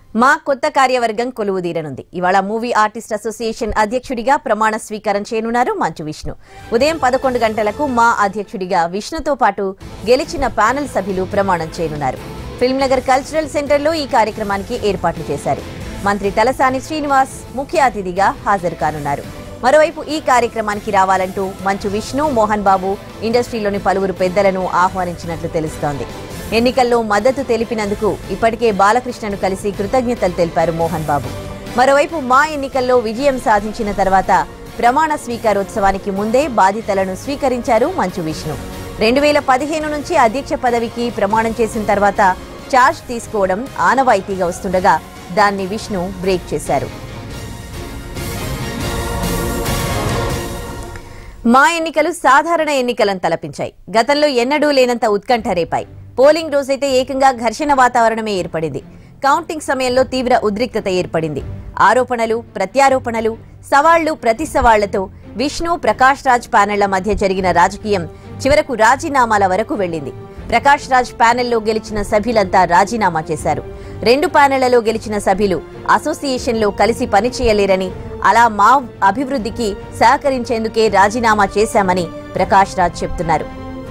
మా కొత్త కార్యవర్గం కొలువుదీరనుంది ఇవాళ మూవీ ఆర్టిస్ట్ అసోసియేషన్ అధ్యక్షుడిగా ప్రమాణ స్వీకారం చేయనున్నారు మంచు విష్ణు ఉదయం పదకొండు గంటలకు మా అధ్యక్షుడిగా విష్ణుతో పాటు గెలిచిన ప్యానెల్ సభ్యులు ప్రమాణం చేయనున్నారు ఫిల్మ్ నగర్ కల్చరల్ సెంటర్లో ఈ కార్యక్రమానికి ఏర్పాట్లు చేశారు మంత్రి తలసాని శ్రీనివాస్ ముఖ్య అతిథిగా హాజరు కానున్నారు మరోవైపు ఈ కార్యక్రమానికి రావాలంటూ మంచు విష్ణు మోహన్ బాబు ఇండస్ట్రీలోని పలువురు పెద్దలను ఆహ్వానించినట్లు తెలుస్తోంది ఎన్నికల్లో మద్దతు తెలిపినందుకు ఇప్పటికే బాలకృష్ణను కలిసి కృతజ్ఞతలు తెలిపారు మోహన్ బాబు మరోవైపు మా ఎన్నికల్లో విజయం సాధించిన తర్వాత ప్రమాణ స్వీకారోత్సవానికి ముందే బాధ్యతలను స్వీకరించారు మంచు విష్ణు రెండు వేల పదిహేను నుంచి అధ్యక్ష పదవికి ప్రమాణం చేసిన తర్వాత ఛార్జ్ తీసుకోవడం ఆనవాయితీగా వస్తుండగా దాన్ని విష్ణు బ్రేక్ చేశారు మా ఎన్నికలు సాధారణ ఎన్నికలను తలపించాయి గతంలో ఎన్నడూ లేనంత ఉత్కంఠ రేపాయి పోలింగ్ రోజైతే ఏకంగా ఘర్షణ వాతావరణమే ఏర్పడింది కౌంటింగ్ సమయంలో తీవ్ర ఉద్రిక్తత ఏర్పడింది ఆరోపణలు ప్రత్యారోపణలు సవాళ్లు ప్రతి సవాళ్లతో విష్ణు ప్రకాష్ రాజ్ ప్యానెళ్ల మధ్య జరిగిన రాజకీయం చివరకు రాజీనామాల వరకు వెళ్లింది ప్రకాష్ రాజ్ ప్యానెల్లో గెలిచిన సభ్యులంతా రాజీనామా చేశారు రెండు ప్యానెళ్లలో గెలిచిన సభ్యులు అసోసియేషన్లో కలిసి పనిచేయలేరని అలా మా అభివృద్ధికి సహకరించేందుకే రాజీనామా చేశామని ప్రకాష్ రాజ్ చెప్తున్నారు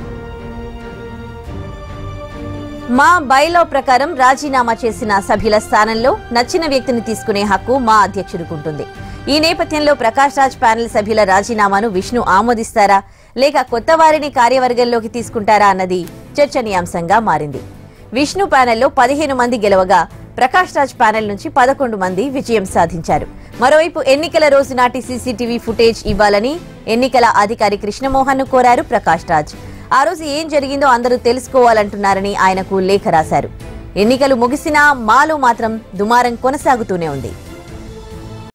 మా బైలో ప్రకారం రాజీనామా చేసిన సభ్యుల స్థానంలో నచ్చిన వ్యక్తిని తీసుకునే హక్కు మా అధ్యక్షుడికుంటుంది ఈ నేపథ్యంలో ప్రకాష్ రాజ్ ప్యానెల్ సభ్యుల రాజీనామాను విష్ణు ఆమోదిస్తారా లేక కొత్త వారిని కార్యవర్గంలోకి తీసుకుంటారా అన్నది చర్చనీయాంశంగా మారింది విష్ణు ప్యానెల్లో పదిహేను మంది గెలవగా ప్రకాష్ రాజ్ ప్యానెల్ నుంచి పదకొండు మంది విజయం సాధించారు మరోవైపు ఎన్నికల రోజు నాటి సీసీటీవీ ఫుటేజ్ ఇవ్వాలని ఎన్నికల అధికారి కృష్ణమోహన్ ను కోరారు ప్రకాష్ రాజ్ ఆ రోజు ఏం జరిగిందో అందరూ తెలుసుకోవాలంటున్నారని ఆయనకు లేఖ రాశారు ఎన్నికలు ముగిసినా మాలో మాత్రం దుమారం కొనసాగుతూనే ఉంది